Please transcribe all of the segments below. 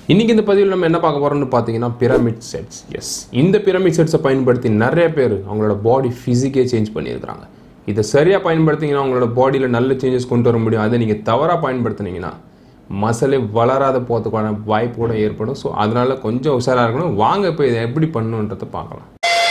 இன்றைக்கி இந்த பதிவில் நம்ம என்ன பார்க்க போகிறோம்னு பார்த்தீங்கன்னா பிரமிட் செட்ஸ் எஸ் இந்த பிரமிட் செட்ஸை பயன்படுத்தி நிறைய பேர் அவங்களோட பாடி ஃபிசிக்கே சேஞ்ச் பண்ணியிருக்கிறாங்க இதை சரியாக பயன்படுத்திங்கன்னா அவங்களோட பாடியில் நல்ல சேஞ்சஸ் கொண்டு வர முடியும் அதை நீங்கள் தவறாக பயன்படுத்துனீங்கன்னா மசலே வளராத போகிறதுக்கான வாய்ப்பு கூட ஏற்படும் ஸோ அதனால் கொஞ்சம் உஷாராக இருக்கணும் வாங்க இப்போ இதை எப்படி பண்ணணுன்றதை பார்க்கலாம்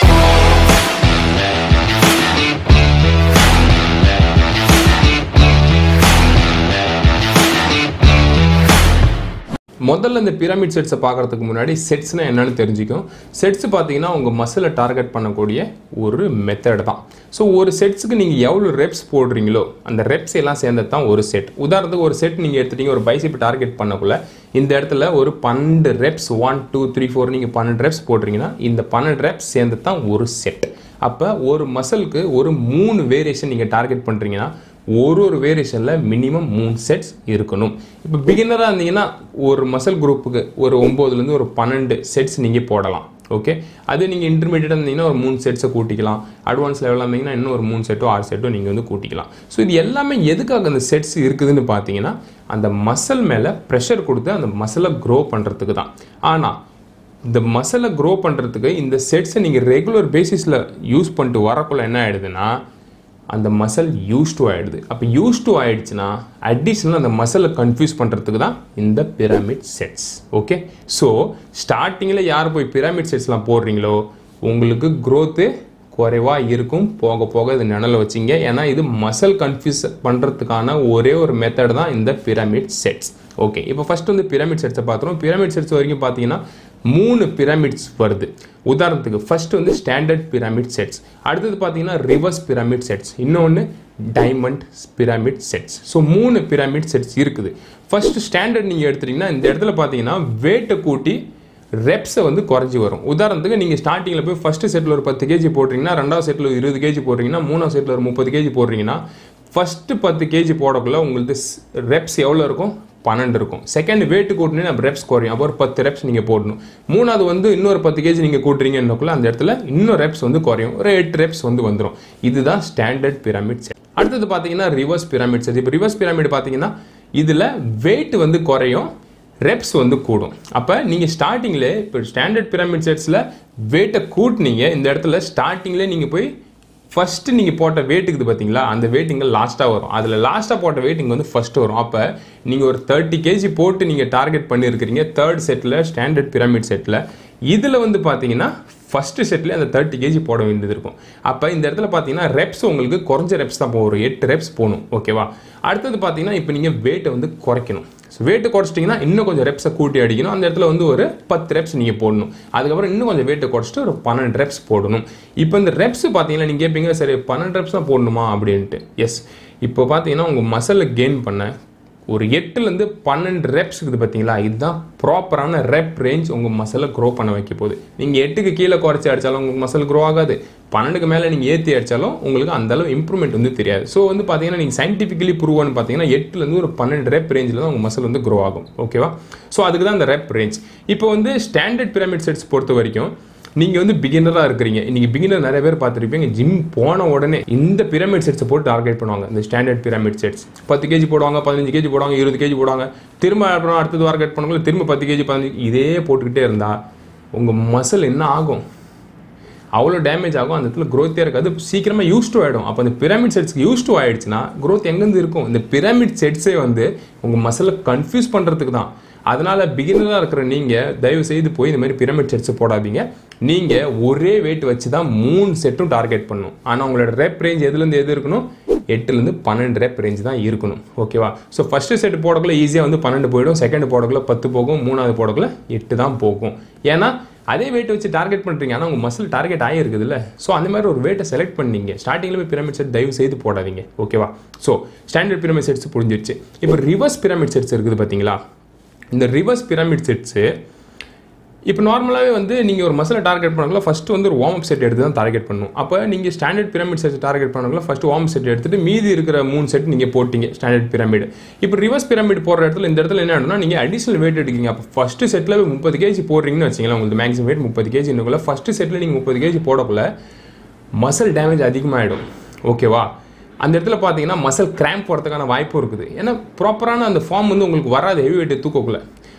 முதல்ல இந்த பிரமிட் செட்ஸை பார்க்குறதுக்கு முன்னாடி செட்ஸ்னால் என்னன்னு தெரிஞ்சுக்கும் செட்ஸ் பார்த்தீங்கன்னா உங்கள் மசிலை டார்கெட் பண்ணக்கூடிய ஒரு மெத்தட் தான் ஸோ ஒரு செட்ஸுக்கு நீங்கள் எவ்வளோ ரெப்ஸ் போடுறீங்களோ அந்த ரெப்ஸ் எல்லாம் சேர்ந்தது தான் ஒரு செட் உதாரணத்துக்கு ஒரு செட் நீங்கள் எடுத்துட்டீங்க ஒரு பைசிப் டார்கெட் பண்ணக்குள்ள இந்த இடத்துல ஒரு பன்னெண்டு reps one two three four நீங்கள் பன்னெண்டு ரெப்ஸ் போடுறீங்கன்னா இந்த பன்னெண்டு ரெப்ஸ் சேர்ந்தது தான் ஒரு செட் அப்போ ஒரு மசிலுக்கு ஒரு மூணு வேரியேஷன் நீங்கள் டார்கெட் பண்ணுறீங்கன்னா ஒரு ஒரு வேரியேஷனில் மினிமம் மூணு செட்ஸ் இருக்கணும் இப்போ பிகினராக இருந்தீங்கன்னா ஒரு மசில் குரூப்புக்கு ஒரு ஒம்போதுலேருந்து ஒரு பன்னெண்டு செட்ஸ் நீங்கள் போடலாம் ஓகே அது நீங்கள் இன்டர்மீடியட்டாக இருந்தீங்கன்னா ஒரு மூணு செட்ஸை கூட்டிக்கலாம் அட்வான்ஸ் லெவலில் இருந்தீங்கன்னா இன்னும் ஒரு மூணு செட்டோ ஆறு செட்டோ நீங்கள் வந்து கூட்டிக்கலாம் ஸோ இது எல்லாமே எதுக்காக அந்த செட்ஸ் இருக்குதுன்னு பார்த்தீங்கன்னா அந்த மசில் மேலே ப்ரெஷர் கொடுத்து அந்த மசிலை க்ரோ பண்ணுறதுக்கு தான் ஆனால் இந்த மசிலை க்ரோ பண்ணுறதுக்கு இந்த செட்ஸை நீங்கள் ரெகுலர் பேசிஸில் யூஸ் பண்ணிட்டு வரக்குள்ள என்ன ஆகிடுதுன்னா அந்த மசில் யூஸ் டு ஆகிடுது அப்போ யூஸ் டு ஆகிடுச்சுன்னா அடிஷ்னல் அந்த மசிலை கன்ஃபியூஸ் பண்ணுறதுக்கு தான் இந்த பிரமிட் செட்ஸ் ஓகே ஸோ ஸ்டார்டிங்கில் யார் போய் பிரமிட் செட்ஸ்லாம் போடுறீங்களோ உங்களுக்கு க்ரோத்து குறைவாக இருக்கும் போக போக இது நிழல வச்சிங்க ஏன்னா இது மசில் கன்ஃபியூஸ் பண்ணுறதுக்கான ஒரே ஒரு மெத்தட் தான் இந்த பிரமிட் செட்ஸ் ஓகே இப்போ ஃபஸ்ட் வந்து பிரமிட் செட்ஸை பார்த்துருவோம் பிரமிட் செட்ஸ் வரைக்கும் பார்த்தீங்கன்னா மூணு பிரமிட்ஸ் வருது உதாரணத்துக்கு ஃபர்ஸ்ட் வந்து ஸ்டாண்டர்ட் பிரமிட் செட்ஸ் அடுத்தது பார்த்தீங்கன்னா ரிவர்ஸ் பிரமிட் செட்ஸ் இன்னொன்று டைமண்ட் பிரமிட் செட்ஸ் ஸோ மூணு பிரமிட் செட்ஸ் இருக்குது ஃபர்ஸ்ட் ஸ்டாண்டர்ட் நீங்கள் எடுத்துட்டீங்கன்னா இந்த இடத்துல பார்த்தீங்கன்னா வெயிட்டை கூட்டி ரெப்ஸை வந்து குறைஞ்சி வரும் உதாரணத்துக்கு நீங்கள் ஸ்டார்டிங்கில் போய் ஃபஸ்ட்டு செட்டில் ஒரு பத்து கேஜி போடுறீங்கன்னா ரெண்டாவது செட்டில் ஒரு இருபது கேஜி போடுறீங்கன்னா மூணாவது செட்டில் ஒரு முப்பது கேஜி போடுறீங்கன்னா ஃபஸ்ட்டு பத்து கேஜி போடக்குள்ள உங்களுக்கு ரெப்ஸ் எவ்வளோ இருக்கும் பன்னெண்டு இருக்கும் செகண்ட் வெயிட் கூட்டினே நம்ம ரெப்ஸ் குறையும் அப்போ ஒரு பத்து ரெப்ஸ் நீங்கள் போடணும் மூணாவது வந்து இன்னொரு பத்து கேஜி நீங்கள் கூட்டுறீங்கன்னக்குள்ள அந்த இடத்துல இன்னும் ரெப்ஸ் வந்து குறையும் ஒரு எட்டு ரெப்ஸ் வந்து வந்துடும் இதுதான் ஸ்டாண்டர்ட் பிரமிட் செட் அடுத்தது பார்த்தீங்கன்னா ரிவர்ஸ் பிரமிட் செட் இப்போ ரிவர்ஸ் பிரமிட் பார்த்தீங்கன்னா இதில் வெயிட் வந்து குறையும் ரெப்ஸ் வந்து கூடும் அப்போ நீங்கள் ஸ்டார்டிங்கில் இப்போ ஸ்டாண்டர்ட் பிரமிட் செட்ஸில் வெயிட்டை கூட்டினீங்க இந்த இடத்துல ஸ்டார்டிங்கில் நீங்கள் போய் ஃபஸ்ட்டு நீங்கள் போட்ட வெயிட்டுக்குது பார்த்தீங்களா அந்த வெயிட் இங்கே லாஸ்ட்டாக வரும் அதில் லாஸ்ட்டாக போட்ட வெயிட் இங்கே வந்து ஃபஸ்ட்டு வரும் அப்போ நீங்கள் ஒரு தேர்ட்டி கேஜி போட்டு நீங்கள் டார்கெட் பண்ணியிருக்கிறீங்க தேர்ட் செட்டில் ஸ்டாண்டர்ட் பிரமிட் செட்டில் இதில் வந்து பார்த்தீங்கன்னா ஃபஸ்ட்டு செட்லேயே அந்த தேர்ட்டி கேஜி போட வேண்டியது இருக்கும் அப்போ இந்த இடத்துல பார்த்தீங்கன்னா ரெப்ஸ் உங்களுக்கு குறைஞ்ச ரெப்ஸ் தான் போகும் ஒரு எட்டு ரெப்ஸ் போகணும் ஓகேவா அடுத்தது பார்த்தீங்கன்னா இப்போ நீங்கள் வெயிட்டை வந்து குறைக்கணும் ஸோ வெயிட்டு குறைச்சிட்டிங்கன்னா இன்னும் கொஞ்சம் ரெப்ஸை கூட்டி அடிக்கணும் அந்த இடத்துல வந்து ஒரு பத்து ரெப்ஸ் நீங்கள் போடணும் அதுக்கப்புறம் இன்னும் கொஞ்சம் வெயிட்டை குறைச்சிட்டு ஒரு பன்னெண்டு ரெப்ஸ் போடணும் இப்போ இந்த ரெப்ஸ் பார்த்தீங்கன்னா நீங்கள் கேட்பீங்க சரி பன்னெண்டு ரெப்ஸ் தான் போடணுமா அப்படின்ட்டு எஸ் இப்போ பார்த்தீங்கன்னா உங்கள் மசிலில் கெயின் பண்ண ஒரு எட்டுலேருந்து பன்னெண்டு ரெப்ஸ் இருக்குது பார்த்தீங்களா இதுதான் ப்ராப்பரான ரெப் ரேஞ்ச் உங்கள் மசிலை க்ரோ பண்ண வைக்க போகுது நீங்கள் எட்டுக்கு கீழே குறைச்சி அடித்தாலும் உங்களுக்கு மசில் க்ரோ ஆகாது பன்னெண்டுக்கு மேலே நீங்கள் ஏற்றி அடித்தாலும் உங்களுக்கு அந்தளவு இம்ப்ரூவ்மெண்ட் வந்து தெரியாது ஸோ வந்து பார்த்தீங்கன்னா நீங்கள் சயின்டிஃபிக்கலி ப்ரூவ்னு பார்த்தீங்கன்னா எட்டுலேருந்து ஒரு பன்னெண்டு ரெப் ரேஞ்சில் தான் உங்கள் மசில் வந்து க்ரோ ஆகும் ஓகேவா ஸோ அதுக்கு தான் அந்த ரெப் ரேஞ்ச் இப்போ வந்து ஸ்டாண்டர்ட் பிரமிட் செட்ஸ் பொறுத்த வரைக்கும் நீங்கள் வந்து பிகினராக இருக்கிறீங்க இன்றைக்கி பிகினர் நிறைய பேர் பார்த்துருப்பீங்க ஜிம் போன உடனே இந்த பிரமிட் செட்ஸை போட்டு டார்கெட் பண்ணுவாங்க இந்த ஸ்டாண்டர்ட் பிரமிட் செட்ஸ் பத்து கேஜி போடுவாங்க பதினஞ்சு கேஜி போடுவாங்க இருபது கேஜி போடுவாங்க திரும்ப அப்புறம் அடுத்தது டார்கெட் பண்ணுவாங்க திரும்ப பத்து கேஜி பதினஞ்சு இதே போட்டுக்கிட்டே இருந்தால் உங்கள் மசில் என்ன ஆகும் அவ்வளோ டேமேஜ் ஆகும் அந்த இடத்துல க்ரோத்தே இருக்காது சீக்கிரமாக யூஸ் டு ஆகிடும் அப்போ அந்த பிரமிட் செட்ஸ்க்கு யூஸ் டு ஆகிடுச்சுன்னா க்ரோத் எங்கேருந்து இருக்கும் இந்த பிரமிட் செட்ஸே வந்து உங்கள் மசிலை கன்ஃபியூஸ் பண்ணுறதுக்கு தான் அதனால் பிகினராக இருக்கிற நீங்கள் தயவு செய்து போய் இந்த மாதிரி பிரமிட் செட்ஸை போடாதீங்க நீங்கள் ஒரே வெயிட் வச்சு தான் மூணு செட்டும் டார்கெட் பண்ணணும் ஆனால் உங்களோட ரெப் ரேஞ்ச் எதுலேருந்து எது இருக்கணும் எட்டுலேருந்து பன்னெண்டு ரெப் ரேஞ்ச் தான் இருக்கணும் ஓகேவா ஸோ ஃபஸ்ட்டு செட் போடக்குள்ள ஈஸியாக வந்து பன்னெண்டு போயிடும் செகண்ட் போடக்குள்ள பத்து போகும் மூணாவது போடக்குள்ள எட்டு தான் போகும் ஏன்னா அதே வெயிட் வச்சு டார்கெட் பண்ணுறீங்க ஆனால் உங்கள் மசில் டார்கெட் ஆகிருக்குதுல்ல ஸோ அந்த மாதிரி ஒரு வெயிட்டை செலக்ட் பண்ணீங்க ஸ்டார்டிங்கில் போய் பிரமிட் செட் தயவு செய்து போடாதீங்க ஓகேவா ஸோ ஸ்டாண்டர்ட் பிரமிட் செட்ஸ் புரிஞ்சிருச்சு இப்போ ரிவர்ஸ் பிரமிட் செட்ஸ் இருக்குது பார்த்தீங்களா இந்த ரிவர்ஸ் பிரமிட் செட்ஸு இப்போ நார்மலாகவே வந்து நீங்கள் ஒரு மசிலை டார்கெட் பண்ணக்குள்ள ஃபஸ்ட்டு வந்து ஒரு வார்ம் அப் செட் எடுத்து தான் டார்கெட் பண்ணணும் அப்போ நீங்கள் ஸ்டாண்டர்ட் பிரமிட் செட் டார்கெட் பண்ணக்குள்ள ஃபஸ்ட்டு வார்ம் செட் எடுத்துட்டு மீதி இருக்கிற மூணு செட் நீங்கள் போட்டிங்க ஸ்டாண்டர்ட் பிரமிட் இப்போ ரிவர்ஸ் பிரமிட் போடுற இடத்துல இந்த இடத்துல என்ன ஆகும்னா நீங்கள் அடிஷனல் வெயிட் எடுக்கீங்க அப்போ ஃபஸ்ட்டு செட்டில் முப்பது கேஜி போடுறீங்கன்னு வச்சிங்களேன் உங்களுக்கு மேக்ஸிமம் வெயிட் முப்பது கேஜி இன்னுக்குள்ள ஃபஸ்ட்டு செட்டில் நீங்கள் முப்பது கேஜி போடக்குள்ள மசில் டேமேஜ் அதிகமாகிடும் ஓகேவா அந்த இடத்துல பார்த்தீங்கன்னா மசில் கிராம்ப் போகிறதுக்கான வாய்ப்பும் இருக்குது ஏன்னா ப்ராப்பரான அந்த ஃபார்ம் வந்து உங்களுக்கு வராது ஹெவி வெயிட் தூக்கக்குள்ள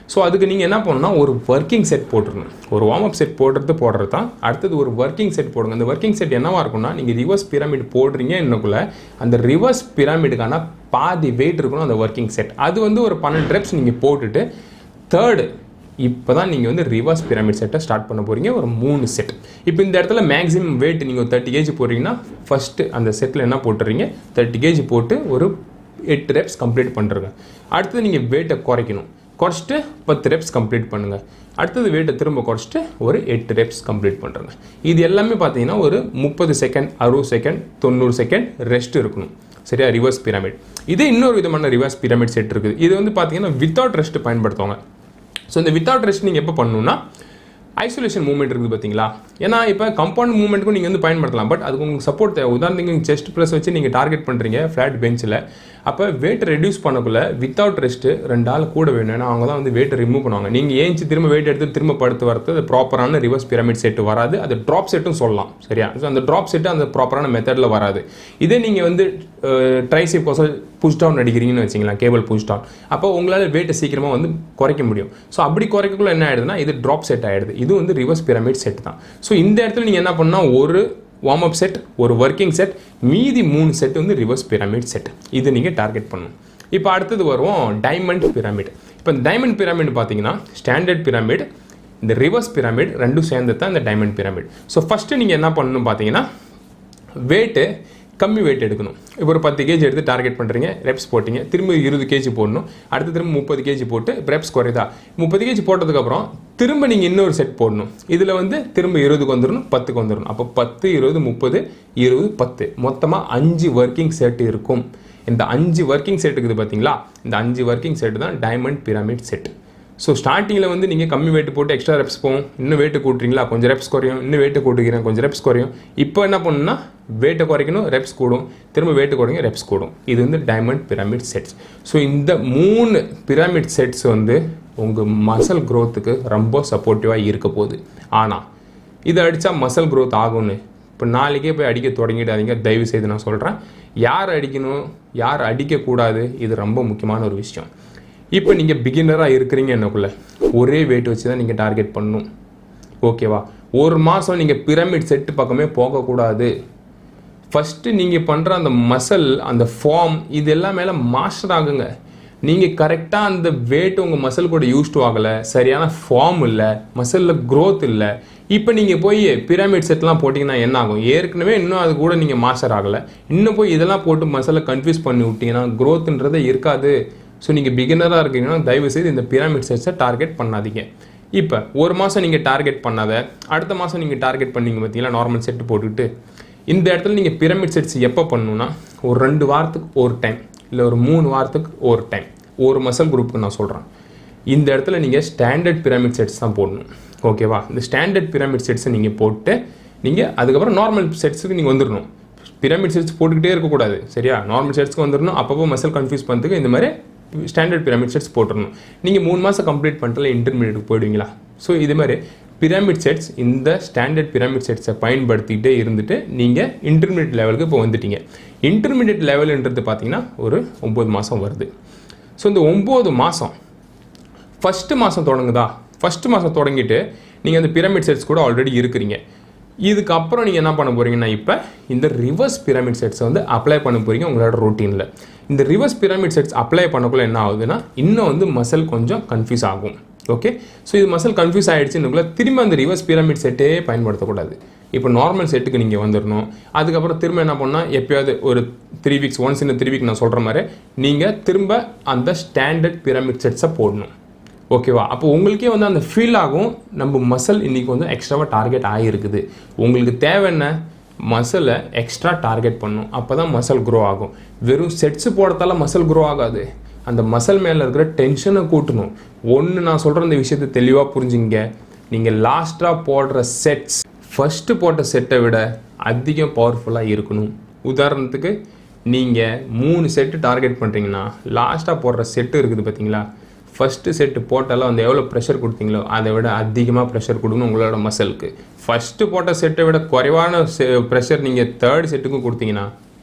ஸோ அதுக்கு நீங்கள் என்ன பண்ணணும்னா ஒரு ஒர்க்கிங் செட் போட்டுருணும் ஒரு வார்ம் அப் செட் போடுறது போடுறது தான் அடுத்தது ஒரு ஒர்க்கிங் செட் போடுங்க அந்த ஒர்க்கிங் செட் என்னவா இருக்கும்னா நீங்கள் ரிவர்ஸ் பிரமிட் போடுறீங்க இன்னக்குள்ள அந்த ரிவர்ஸ் பிரமிடுக்கான பாதி வெயிட் இருக்கணும் அந்த ஒர்க்கிங் செட் அது வந்து ஒரு பன்னெண்டு ரெப்ஸ் நீங்கள் போட்டுட்டு தேர்டு இப்போ தான் நீங்கள் வந்து ரிவர்ஸ் பிரமிட் செட்டை ஸ்டார்ட் பண்ண போகிறீங்க ஒரு மூணு செட் இப்போ இந்த இடத்துல மேக்ஸிமம் வெயிட் நீங்கள் ஒரு தேர்ட்டி கேஜி போடுறீங்கன்னா ஃபஸ்ட்டு அந்த செட்டில் என்ன போட்டுறீங்க தேர்ட்டி கேஜி போட்டு ஒரு எட்டு ரெப்ஸ் கம்ப்ளீட் பண்ணுறங்க அடுத்தது நீங்கள் வெயிட்டை குறைக்கணும் குறைச்சிட்டு பத்து ரெப்ஸ் கம்ப்ளீட் பண்ணுங்கள் அடுத்தது வெயிட்டை திரும்ப குறைச்சிட்டு ஒரு எட்டு ரெப்ஸ் கம்ப்ளீட் பண்ணுறங்க இது எல்லாமே பார்த்தீங்கன்னா ஒரு முப்பது செகண்ட் அறுபது செகண்ட் தொண்ணூறு செகண்ட் ரெஸ்ட் இருக்கணும் சரியா ரிவர்ஸ் பிரமிட் இதே இன்னொரு விதமான ரிவர்ஸ் பிரமிட் செட் இருக்குது இது வந்து பார்த்தீங்கன்னா வித்தவுட் ரெஸ்ட் பயன்படுத்துவாங்க ஸோ இந்த வித்தவுட் ரெஸ்ட் நீங்கள் எப்போ பண்ணணும்னா ஐசோலேஷன் மூவ்மெண்ட் இருக்குது பார்த்தீங்களா ஏன்னா இப்போ கம்பவுண்ட் மூவ்மெண்ட்டுக்கும் நீங்கள் வந்து பயன்படுத்தலாம் பட் அதுக்கு உங்களுக்கு சப்போர்ட் தேவை உதாரணத்துக்கு நீங்கள் செஸ்ட் ப்ரெஸ் வச்சு நீங்கள் டார்கெட் பண்ணுறீங்க ஃப்ளாட் பெஞ்சில் அப்போ வெயிட் ரெடியூஸ் பண்ணக்குள்ள வித்தவுட் ரெஸ்ட்டு ரெண்டு ஆள் கூட வேணும் ஏன்னா அவங்க தான் வந்து வெயிட்டை ரிமூவ் பண்ணுவாங்க நீங்கள் ஏஞ்சி திரும்ப வெயிட் எடுத்து திரும்ப படுத்து வரது அது ப்ராப்பரான ரிவர்ஸ் பிரமிட் செட்டு வராது அது ட்ராப் செட்டும் சொல்லலாம் சரியா ஸோ அந்த ட்ராப் செட்டு அந்த ப்ராப்பரான மெத்தடில் வராது இதே நீங்கள் வந்து ட்ரைசிப் கோசம் புஷ் டவுன் அடிக்கிறீங்கன்னு வச்சிங்களேன் கேபிள் புஷ் டவுன் அப்போ உங்களால் வெயிட்டை சீக்கிரமாக வந்து குறைக்க முடியும் ஸோ அப்படி குறைக்கக்குள்ள என்ன ஆயிடுதுன்னா இது ட்ராப் செட் ஆயிடுது இது வந்து ரிவர்ஸ் பிரமிட் செட் தான் ஸோ இந்த இடத்துல நீங்கள் என்ன பண்ணால் ஒரு வார்ம் அப் செட் ஒரு ஒர்க்கிங் செட் மீதி மூணு செட் வந்து ரிவர்ஸ் பிரமிட் செட் இது நீங்கள் டார்கெட் பண்ணணும் இப்போ அடுத்தது வருவோம் டைமண்ட் பிரமிட் இப்போ இந்த டைமண்ட் பிரமிட் பார்த்தீங்கன்னா ஸ்டாண்டர்ட் பிரமிட் இந்த ரிவர்ஸ் பிரமிட் ரெண்டும் சேர்ந்து தான் இந்த டைமண்ட் பிரமிட் ஸோ ஃபஸ்ட்டு நீங்கள் என்ன பண்ணணும் பார்த்தீங்கன்னா வெயிட்டு கம்மி வெயிட் எடுக்கணும் இப்போ ஒரு பத்து கேஜி எடுத்து டார்கெட் பண்ணுறீங்க ரெப்ஸ் போட்டிங்க திரும்ப இருபது கேஜி போடணும் அடுத்து திரும்ப முப்பது கேஜி போட்டு ரெப்ஸ் குறையுதா முப்பது கேஜி போட்டதுக்கப்புறம் திரும்ப நீங்கள் இன்னொரு செட் போடணும் இதில் வந்து திரும்ப இருபதுக்கு வந்துடணும் பத்துக்கு வந்துடணும் அப்போ பத்து இருபது முப்பது இருபது பத்து மொத்தமாக அஞ்சு ஒர்க்கிங் செட் இருக்கும் இந்த அஞ்சு ஒர்க்கிங் செட் இருக்குது பார்த்தீங்களா இந்த அஞ்சு ஒர்க்கிங் செட் தான் டைமண்ட் பிரமிட் செட் ஸோ ஸ்டார்டிங்கில் வந்து நீங்கள் கம்மி வெயிட் போட்டு எக்ஸ்ட்ரா ரெப்ஸ் போகும் இன்னும் வெயிட்டு கூட்டுறீங்களா கொஞ்சம் ரெப்ஸ் குறையும் இன்னும் வெயிட்டு கூட்டுக்கிறேன் கொஞ்சம் ரெப்ஸ் குறையும் இப்போ என்ன பண்ணணும்னா வெயிட்டை குறைக்கணும் ரெப்ஸ் கூடும் திரும்ப வெயிட்டு குறைங்க ரெப்ஸ் கூடும் இது வந்து டைமண்ட் பிரமிட் செட்ஸ் ஸோ இந்த மூணு பிரமிட் செட்ஸ் வந்து உங்கள் மசல் க்ரோத்துக்கு ரொம்ப சப்போர்ட்டிவாக இருக்க போகுது ஆனால் இதை அடித்தா மசல் க்ரோத் ஆகும்னு இப்போ நாளைக்கே போய் அடிக்க தொடங்கிடாதீங்க தயவு செய்து நான் சொல்கிறேன் யார் அடிக்கணும் யார் அடிக்கக்கூடாது இது ரொம்ப முக்கியமான ஒரு விஷயம் இப்போ நீங்கள் பிகினராக இருக்கிறீங்க என்னக்குள்ள ஒரே வெயிட் வச்சு தான் நீங்கள் டார்கெட் பண்ணணும் ஓகேவா ஒரு மாதம் நீங்கள் பிரமிட் செட்டு பக்கமே போகக்கூடாது ஃபஸ்ட்டு நீங்கள் பண்ணுற அந்த மசில் அந்த ஃபார்ம் இது எல்லாம் மேலே மாஸ்டர் ஆகுங்க நீங்கள் கரெக்டாக அந்த வெயிட் உங்கள் மசில் கூட யூஸ் டு ஆகலை சரியான ஃபார்ம் இல்லை மசிலில் growth இல்லை இப்போ நீங்கள் போய் பிரமிட் செட்லாம் போட்டிங்கன்னா என்ன ஆகும் ஏற்கனவே இன்னும் அது கூட நீங்கள் மாஸ்டர் ஆகலை இன்னும் போய் இதெல்லாம் போட்டு மசிலை கன்ஃபியூஸ் பண்ணி விட்டீங்கன்னா க்ரோத்துன்றதே இருக்காது ஸோ நீங்கள் பிகினராக இருக்கீங்கன்னா தயவு செய்து இந்த பிரமிட் செட்ஸை டார்கெட் பண்ணாதீங்க இப்போ ஒரு மாதம் நீங்கள் டார்கெட் பண்ணாத அடுத்த மாதம் நீங்கள் டார்கெட் பண்ணீங்க பார்த்தீங்களா நார்மல் செட்டு போட்டுக்கிட்டு இந்த இடத்துல நீங்கள் பிரமிட் செட்ஸ் எப்போ பண்ணணும்னா ஒரு ரெண்டு வாரத்துக்கு ஒரு டைம் இல்லை ஒரு மூணு வாரத்துக்கு ஒரு டைம் ஒரு மசல் குரூப்புக்கு நான் சொல்கிறேன் இந்த இடத்துல நீங்கள் ஸ்டாண்டர்ட் பிரமிட் செட்ஸ் தான் போடணும் ஓகேவா இந்த ஸ்டாண்டர்ட் பிரமிட் செட்ஸை நீங்கள் போட்டு நீங்கள் அதுக்கப்புறம் நார்மல் செட்ஸுக்கு நீங்கள் வந்துடணும் பிரமிட் செட்ஸ் போட்டுக்கிட்டே இருக்கக்கூடாது சரியா நார்மல் செட்ஸ்க்கு வந்துடணும் அப்பப்போ மசில் கன்ஃபியூஸ் பண்ணுறதுக்கு இந்த மாதிரி ஸ்டாண்டர்ட் பிரமிட் செட்ஸ் போட்டுடணும் நீங்கள் மூணு மாதம் கம்ப்ளீட் பண்ணிட்டு இன்டர்மீடியட் போயிடுவீங்களா ஸோ இது மாதிரி பிரமிட் செட்ஸ் இந்த ஸ்டாண்டர்ட் பிரமிட் செட்ஸை பயன்படுத்திக்கிட்டே இருந்துட்டு நீங்கள் இன்டர்மீடியட் லெவலுக்கு இப்போ வந்துட்டீங்க இன்டர்மீடியட் லெவலுன்றது பார்த்தீங்கன்னா ஒரு ஒம்பது மாதம் வருது ஸோ இந்த ஒம்பது மாதம் ஃபஸ்ட்டு மாதம் தொடங்குதா ஃபஸ்ட்டு மாதம் தொடங்கிட்டு நீங்கள் அந்த பிரமிட் செட்ஸ் கூட ஆல்ரெடி இருக்கிறீங்க இதுக்கப்புறம் நீங்கள் என்ன பண்ண போகிறீங்கன்னா இப்போ இந்த ரிவர்ஸ் பிரமிட் செட்ஸை வந்து அப்ளை பண்ண போகிறீங்க உங்களோட ரொட்டீனில் இந்த ரிவர்ஸ் பிரமிட் செட்ஸ் அப்ளை பண்ணக்குள்ள என்ன ஆகுதுன்னா இன்னும் வந்து மசில் கொஞ்சம் கன்ஃபியூஸ் ஆகும் ஓகே ஸோ இது மசில் கன்ஃபியூஸ் ஆகிடுச்சுன்னுக்குள்ள திரும்ப அந்த ரிவர்ஸ் பிரமிட் செட்டே பயன்படுத்தக்கூடாது இப்போ நார்மல் செட்டுக்கு நீங்கள் வந்துடணும் அதுக்கப்புறம் திரும்ப என்ன பண்ணால் எப்பயாவது ஒரு த்ரீ வீக்ஸ் ஒன்ஸ் இந்த த்ரீ வீக் நான் சொல்கிற மாதிரி நீங்கள் திரும்ப அந்த ஸ்டாண்டர்ட் பிரமிட் செட்ஸை போடணும் ஓகேவா அப்போ உங்களுக்கே வந்து அந்த ஃபீல் ஆகும் நம்ம மசில் இன்றைக்கி வந்து எக்ஸ்ட்ராவாக டார்கெட் ஆகிருக்குது உங்களுக்கு தேவை என்ன மசிலை எக்ஸ்ட்ரா டார்கெட் பண்ணும் அப்போ தான் மசில் க்ரோ ஆகும் வெறும் செட்ஸு போடுறதால மசில் க்ரோ ஆகாது அந்த மசில் மேலே இருக்கிற டென்ஷனை கூட்டணும் ஒன்று நான் சொல்கிற இந்த விஷயத்தை தெளிவாக புரிஞ்சுங்க நீங்கள் லாஸ்ட்டாக போடுற செட்ஸ் ஃபஸ்ட்டு போட்ட செட்டை விட அதிகம் பவர்ஃபுல்லாக இருக்கணும் உதாரணத்துக்கு நீங்கள் மூணு செட்டு டார்கெட் பண்ணுறீங்கன்னா லாஸ்ட்டாக போடுற செட்டு இருக்குது பார்த்தீங்களா ஃபஸ்ட்டு செட்டு போட்டாலும் அந்த எவ்வளோ ப்ரெஷர் கொடுத்தீங்களோ அதை விட அதிகமாக ப்ரெஷர் கொடுக்கணும் உங்களோட மசிலுக்கு ஃபஸ்ட்டு போட்ட செட்டை விட குறைவான ப்ரெஷர் நீங்கள் தேர்ட் செட்டுக்கும் கொடுத்தீங்கன்னா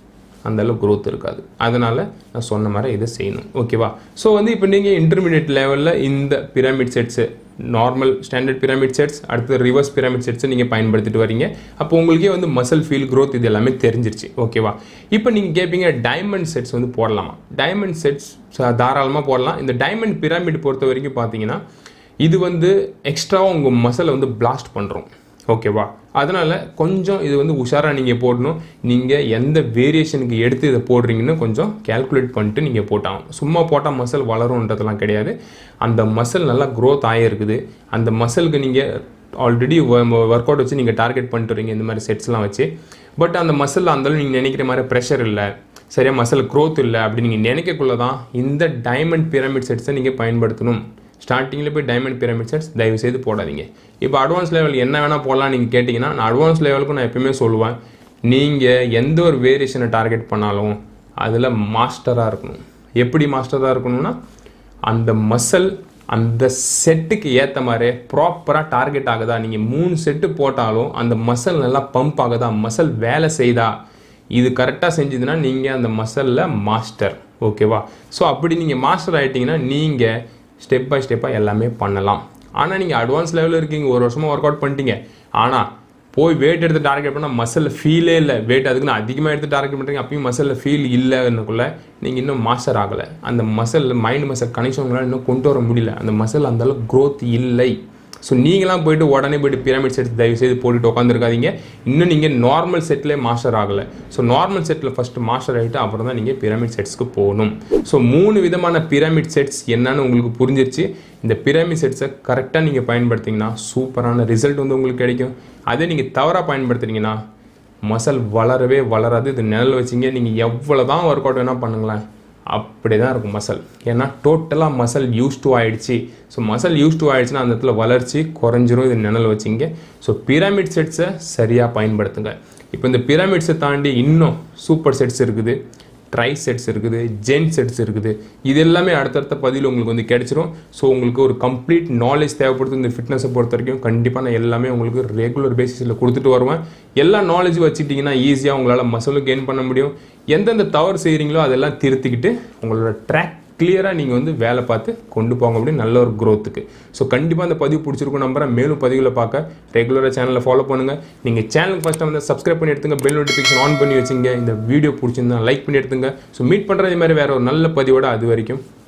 அந்த அளவு growth இருக்காது அதனால் நான் சொன்ன மாதிரி இதை செய்யணும் ஓகேவா ஸோ வந்து இப்போ நீங்கள் இன்டர்மீடியட் லெவலில் இந்த pyramid sets normal standard pyramid sets அடுத்து ரிவர்ஸ் பிரமிட் செட்ஸை நீங்கள் பயன்படுத்திட்டு வரீங்க அப்போ உங்களுக்கே வந்து மசில் ஃபீல் growth இது எல்லாமே தெரிஞ்சிருச்சு ஓகேவா இப்போ நீங்கள் கேட்பீங்க டைமண்ட் செட்ஸ் வந்து போடலாமா டைமண்ட் செட்ஸ் தாராளமாக போடலாம் இந்த டைமண்ட் பிரமிட் பொறுத்த வரைக்கும் பார்த்தீங்கன்னா இது வந்து எக்ஸ்ட்ராவாக உங்கள் மசிலை வந்து பிளாஸ்ட் பண்ணுறோம் ஓகேவா அதனால் கொஞ்சம் இது வந்து உஷாராக நீங்கள் போடணும் நீங்கள் எந்த வேரியேஷனுக்கு எடுத்து இதை போடுறீங்கன்னு கொஞ்சம் கால்குலேட் பண்ணிட்டு நீங்கள் போட்டாகணும் சும்மா போட்டால் மசில் வளரும்ன்றதெல்லாம் கிடையாது அந்த மசில் நல்லா க்ரோத் ஆகிருக்குது அந்த மசிலுக்கு நீங்கள் ஆல்ரெடி ஒர்க் அவுட் வச்சு நீங்கள் டார்கெட் பண்ணிட்டு வரீங்க இந்த மாதிரி செட்ஸ்லாம் வச்சு பட் அந்த மசில் அந்தளவு நீங்கள் நினைக்கிற மாதிரி ப்ரெஷர் இல்லை சரியாக மசில் க்ரோத் இல்லை அப்படி நீங்கள் நினைக்கக்குள்ள தான் இந்த டைமண்ட் பிரமிட் செட்ஸை நீங்கள் பயன்படுத்தணும் ஸ்டார்டிங்கில் போய் டைமண்ட் பிரமிட் செட்ஸ் தயவு செய்து போடாதீங்க இப்போ அட்வான்ஸ் லெவல் என்ன வேணால் போடலாம் நீங்கள் கேட்டிங்கன்னா நான் அட்வான்ஸ் லெவலுக்கு நான் எப்பயுமே சொல்லுவேன் நீங்கள் எந்த ஒரு வேரியேஷனை டார்கெட் பண்ணாலும் அதில் மாஸ்டராக இருக்கணும் எப்படி மாஸ்டராக இருக்கணும்னா அந்த மசில் அந்த செட்டுக்கு ஏற்ற மாதிரி ப்ராப்பராக டார்கெட் ஆகுதா நீங்கள் மூணு செட்டு போட்டாலும் அந்த மசில் நல்லா பம்ப் ஆகுதா மசில் வேலை செய்தா இது கரெக்டாக செஞ்சதுன்னா நீங்கள் அந்த மசிலில் மாஸ்டர் ஓகேவா ஸோ அப்படி நீங்கள் மாஸ்டர் ஆகிட்டீங்கன்னா நீங்கள் ஸ்டெப் பை ஸ்டெப்பாக எல்லாமே பண்ணலாம் ஆனால் நீங்கள் அட்வான்ஸ் லெவலில் இருக்கீங்க ஒரு வருஷமாக ஒர்க் அவுட் பண்ணிட்டீங்க ஆனால் போய் வெயிட் எடுத்து டார்கெட் பண்ணால் மசிலில் ஃபீலே இல்லை வெயிட் அதுக்கு நான் அதிகமாக எடுத்து டார்கெட் பண்ணுறீங்க அப்பயும் மசிலில் ஃபீல் இல்லைன்னுக்குள்ள நீங்கள் இன்னும் மாஸ்டர் ஆகலை அந்த மசில் மைண்ட் மசில் கனெக்ஷன் உங்களால் இன்னும் கொண்டு வர முடியல அந்த மசில் அந்தளவுக்கு growth இல்லை ஸோ நீங்களாம் போயிட்டு உடனே போயிட்டு பிரமிட் செட் தயவு செய்து போட்டுட்டு உட்காந்துருக்காதீங்க இன்னும் நீங்கள் நார்மல் செட்லேயே மாஸ்டர் ஆகலை ஸோ நார்மல் செட்டில் ஃபஸ்ட்டு மாஸ்டர் ஆகிட்டு அப்புறம் தான் நீங்கள் பிரமிட் செட்ஸ்க்கு போகணும் ஸோ மூணு விதமான பிரமிட் செட்ஸ் என்னன்னு உங்களுக்கு புரிஞ்சிருச்சு இந்த பிரமிட் செட்ஸை கரெக்டாக நீங்கள் பயன்படுத்திங்கன்னா சூப்பரான ரிசல்ட் வந்து உங்களுக்கு கிடைக்கும் அதே நீங்கள் தவறாக பயன்படுத்துனீங்கன்னா மசல் வளரவே வளராது இது நிழல் வச்சிங்க நீங்கள் எவ்வளோ தான் ஒர்க் அவுட் வேணால் பண்ணுங்களேன் அப்படி தான் இருக்கும் மசல் ஏன்னா டோட்டலாக மசல் யூஸ் டு ஆயிடுச்சு ஸோ மசல் யூஸ் டு ஆயிடுச்சுன்னா அந்த இடத்துல வளர்ச்சி குறைஞ்சிரும் இது நிழல் வச்சிங்க ஸோ பிரமிட் செட்ஸை சரியாக பயன்படுத்துங்க இப்போ இந்த பிரமிட்ஸை தாண்டி இன்னும் சூப்பர் செட்ஸ் இருக்குது ட்ரை செட்ஸ் இருக்குது ஜென் செட்ஸ் இருக்குது இது எல்லாமே அடுத்தடுத்த பதிவில் உங்களுக்கு வந்து கிடைச்சிரும் ஸோ உங்களுக்கு ஒரு கம்ப்ளீட் நாலேஜ் தேவைப்படுது இந்த ஃபிட்னஸை பொறுத்த வரைக்கும் கண்டிப்பாக நான் எல்லாமே உங்களுக்கு ரெகுலர் பேசிஸில் கொடுத்துட்டு வருவேன் எல்லா நாலேஜ் வச்சுட்டிங்கன்னா ஈஸியாக உங்களால் மசலும் கெயின் பண்ண முடியும் எந்தெந்த தவறு செய்கிறீங்களோ அதெல்லாம் திருத்திக்கிட்டு உங்களோட ட்ராக் கிளியராக நீங்கள் வந்து வேலை பார்த்து கொண்டு போங்க அப்படின்னு நல்ல ஒரு growth-க்கு ஸோ கண்டிப்பாக அந்த பதிவு பிடிச்சிருக்கும் நம்புறேன் மேலும் பதிவுகளை பார்க்க ரெகுலராக சேனலை ஃபாலோ பண்ணுங்கள் நீங்கள் சேனலுக்கு ஃபஸ்ட்டு வந்து சப்ஸ்கிரைப் பண்ணி எடுத்துங்க பெல் நோட்டிஃபிகேஷன் ஆன் பண்ணி வச்சுங்க இந்த வீடியோ பிடிச்சிருந்தா லைக் பண்ணி எடுத்துங்க ஸோ மீட் பண்ணுறது மாதிரி வேறு ஒரு நல்ல பதிவோட அது வரைக்கும்